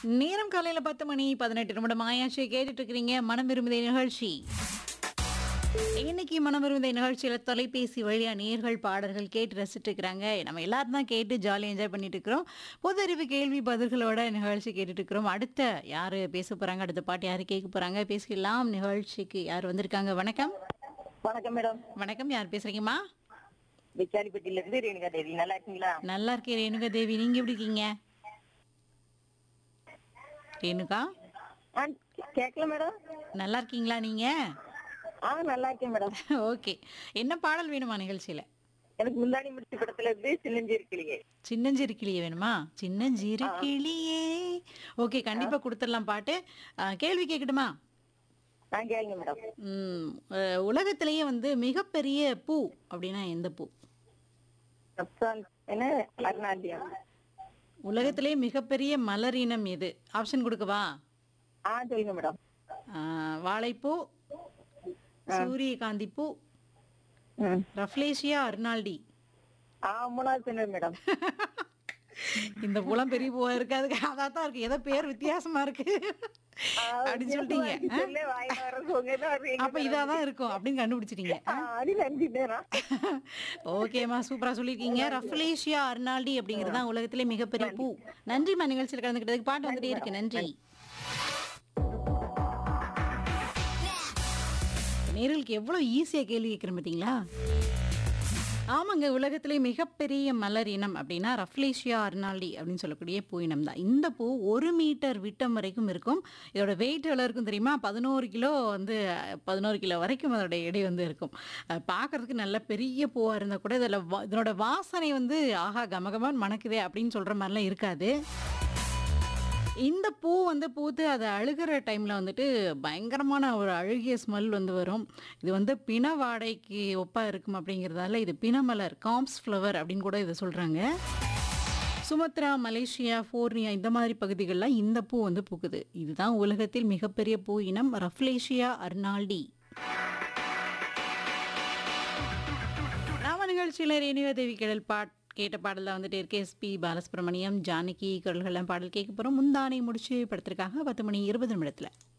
நேரம் காலையில பத்து மணி பதினெட்டு நிமிடம் ஆயாச்சு கேட்டுட்டு இருக்கிறீங்க மனம் விரும்புதை நிகழ்ச்சி இன்னைக்கு மனம் விரும்புதை நிகழ்ச்சியில தொலைபேசி வழியா நேர்கள் பாடல்கள் கேட்டு ரசிச்சுட்டு இருக்கிறாங்க நம்ம எல்லாரும் தான் கேட்டு ஜாலியாக என்ஜாய் பண்ணிட்டு இருக்கிறோம் பொது அறிவு கேள்வி பதில்களோட நிகழ்ச்சி கேட்டுட்டு இருக்கிறோம் அடுத்த யாரு பேச போறாங்க அடுத்த பாட்டு யாரு கேட்க போறாங்க பேசிக்கலாம் நிகழ்ச்சிக்கு யார் வந்திருக்காங்க வணக்கம் வணக்கம் மேடம் வணக்கம் யார் பேசுறீங்கம்மா விசாரிப்பட்டியில இருந்து ரேணுகா தேவி நல்லா இருக்கீங்களா நல்லா இருக்கேன் ரேணுகா தேவி நீங்க எப்படி இருக்கீங்க ரேணுகா ஆ கேட்கல மேடம் நல்லா இருக்கீங்களா நீங்க ஆ நல்லா இருக்கேன் மேடம் ஓகே என்ன பாடல் வேணுமா நிகழ்ச்சியில எனக்கு முந்தாணி முடிச்சு படத்துல இருந்து சின்னஞ்சி இருக்கலையே சின்னஞ்சிறு கிளியே வேணுமா சின்னஞ்சிறு கிளியே ஓகே கண்டிப்பா கொடுத்துடலாம் பாட்டு ஆ, கேள்வி கேட்கட்டுமா ஆ கேளுங்க மேடம் ம், அஹ், உலகத்திலேயே வந்து மிகப்பெரிய பூ அப்படின்னா எந்த பூ ரப்சான் என்ன அருணாண்டியா உலகத்திலேயே மிகப்பெரிய மலர் இனம் எது ஆப்ஷன் கொடுக்கவா ஆ சொல்லுங்க மேடம் ஆ, வாழைப்பூ சூரியகாந்தி பூ ம் ரஃப்லேஷியா அர்னால்டி ஆ மூணாவது சொன்னது மேடம் இந்த பூலாம் பெரிய பூவா இருக்காது அதான் தான் இருக்கு ஏதோ பேர் வித்தியாசமா இருக்கு அப்படின்னு சொல்லிட்டீங்க ஆ? சொல்ல வாயில வர சொங்கதான் வருவீங்க அப்ப இதாதான் இருக்கும் அப்படின்னு கண்டுபிடிச்சிட்டீங்க ஆ, அது நினைச்சிட்டேனா ஓகேம்மா சூப்பரா சொல்லிருக்கீங்க ரஃப்லேஷியா அர்னால்டி அப்படிங்கிறது தான் உலகத்திலே மிகப்பெரிய பூ நன்றிம்மா நிகழ்ச்சியில் கலந்துக்கிட்டதுக்கு பாட்டு வந்துட்டே இருக்கு நன்றி நேர்களுக்கு எவ்வளவு ஈஸியா கேள்வி கேட்கிறேன் பாத்தீங்களா ஆமாங்க உலகத்திலே மிகப்பெரிய மலர் இனம் அப்படின்னா ரஃப்லேஷியா அர்னால்டி அப்படின்னு சொல்லக்கூடிய பூ இனம் தான் இந்த பூ ஒரு மீட்டர் விட்டம் வரைக்கும் இருக்கும் இதோட வெயிட் எவ்வளோ இருக்கும் தெரியுமா பதினோரு கிலோ வந்து பதினோரு கிலோ வரைக்கும் அதோட எடை வந்து இருக்கும் அஹ் பார்க்கறதுக்கு நல்ல பெரிய பூவாக இருந்தால் கூட இதில் இதனோட வாசனை வந்து ஆஹா கமகமான் மணக்குதே அப்படின்னு சொல்கிற மாதிரிலாம் இருக்காது இந்த பூ வந்து பூத்து அதை அழுகிற டைமில் வந்துட்டு பயங்கரமான ஒரு அழுகிய ஸ்மெல் வந்து வரும் இது வந்து பிண வாடைக்கு ஒப்பாக இருக்கும் அப்படிங்கிறதால இது பிணமலர் காம்ஸ் ஃப்ளவர் அப்படின்னு கூட இதை சொல்கிறாங்க சுமத்ரா மலேசியா ஃபோர்னியா இந்த மாதிரி பகுதிகளில் இந்த பூ வந்து பூக்குது இதுதான் உலகத்தில் மிகப்பெரிய பூ இனம் ரஃப்லேஷியா அர்னால்டி நாம நிகழ்ச்சியில் ரேணுகா தேவி கடல் பாட் கேட்ட பாடலில் வந்துட்டு இருக்கு எஸ்பி பாலசுப்ரமணியம் ஜானகி குரல்கள்லாம் பாடல் கேட்க போகிறோம் முந்தானை முடிச்சு படத்திற்காக பத்து மணி இருபது நிமிடத்தில்